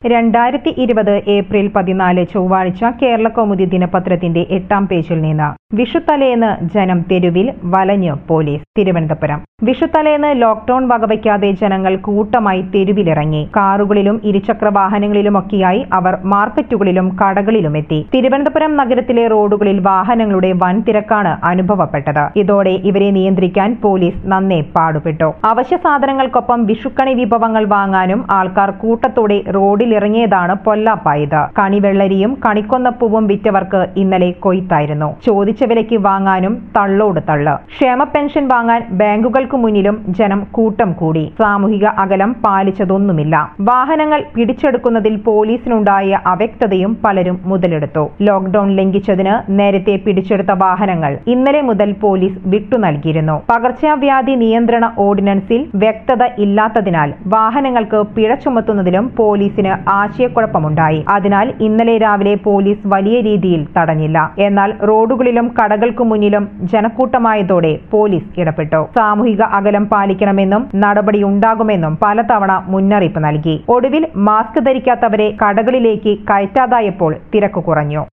രണ്ടായിരത്തി ഇരുപത് ഏപ്രിൽ പതിനാല് ചൊവ്വാഴ്ച കേരള കൗമുദി ദിനപത്രത്തിന്റെ എട്ടാം പേജിൽ നിന്ന് വിഷുത്തലേന്ന് ജനം തെരുവിൽ വലഞ്ഞ് പോലീസ് തിരുവനന്തപുരം വിഷുത്തലേന്ന് ലോക്ഡൌൺ വകവയ്ക്കാതെ ജനങ്ങൾ കൂട്ടമായി തെരുവിലിറങ്ങി കാറുകളിലും ഇരുചക്ര വാഹനങ്ങളിലുമൊക്കെയായി അവർ മാർക്കറ്റുകളിലും കടകളിലും എത്തി തിരുവനന്തപുരം നഗരത്തിലെ റോഡുകളിൽ വാഹനങ്ങളുടെ വൻ തിരക്കാണ് അനുഭവപ്പെട്ടത് ഇതോടെ ഇവരെ നിയന്ത്രിക്കാൻ പോലീസ് നന്നേ പാടുപെട്ടു അവശ്യ സാധനങ്ങൾക്കൊപ്പം വിഷുക്കണി വിഭവങ്ങൾ വാങ്ങാനും ആൾക്കാർ കൂട്ടത്തോടെ റോഡിലിറങ്ങിയതാണ് പൊല്ലാപ്പായത് കണിവെള്ളരിയും കണിക്കൊന്നപ്പൂവും വിറ്റവർക്ക് ഇന്നലെ കൊയ്ത്തായിരുന്നു ചോദിച്ച വിലയ്ക്ക് വാങ്ങാനും തള്ളോട് തള്ള് ക്ഷേമ പെൻഷൻ വാങ്ങാൻ ബാങ്കുകൾക്ക് മുന്നിലും ജനം കൂട്ടം കൂടി സാമൂഹിക അകലം പാലിച്ചതൊന്നുമില്ല വാഹനങ്ങൾ പിടിച്ചെടുക്കുന്നതിൽ പോലീസിനുണ്ടായ അവ്യക്തതയും പലരും മുതലെടുത്തു ലോക്ഡൌൺ ലംഘിച്ചതിന് നേരത്തെ പിടിച്ചെടുത്ത വാഹനങ്ങൾ ഇന്നലെ മുതൽ പോലീസ് വിട്ടു നൽകിയിരുന്നു പകർച്ചവ്യാധി നിയന്ത്രണ ഓർഡിനൻസിൽ വ്യക്തത ഇല്ലാത്തതിനാൽ വാഹനങ്ങൾക്ക് പിഴ ചുമത്തുന്നതിലും പോലീസിന് ആശയക്കുഴപ്പമുണ്ടായി അതിനാൽ ഇന്നലെ രാവിലെ പോലീസ് വലിയ രീതിയിൽ തടഞ്ഞില്ല എന്നാൽ റോഡുകളിലും കടകൾക്കു മുന്നിലും ജനക്കൂട്ടമായതോടെ പോലീസ് ഇടപെട്ടു സാമൂഹിക അകലം പാലിക്കണമെന്നും നടപടിയുണ്ടാകുമെന്നും പലതവണ മുന്നറിയിപ്പ് നൽകി ഒടുവിൽ മാസ്ക് ധരിക്കാത്തവരെ കടകളിലേക്ക് കയറ്റാതായപ്പോൾ തിരക്ക് കുറഞ്ഞു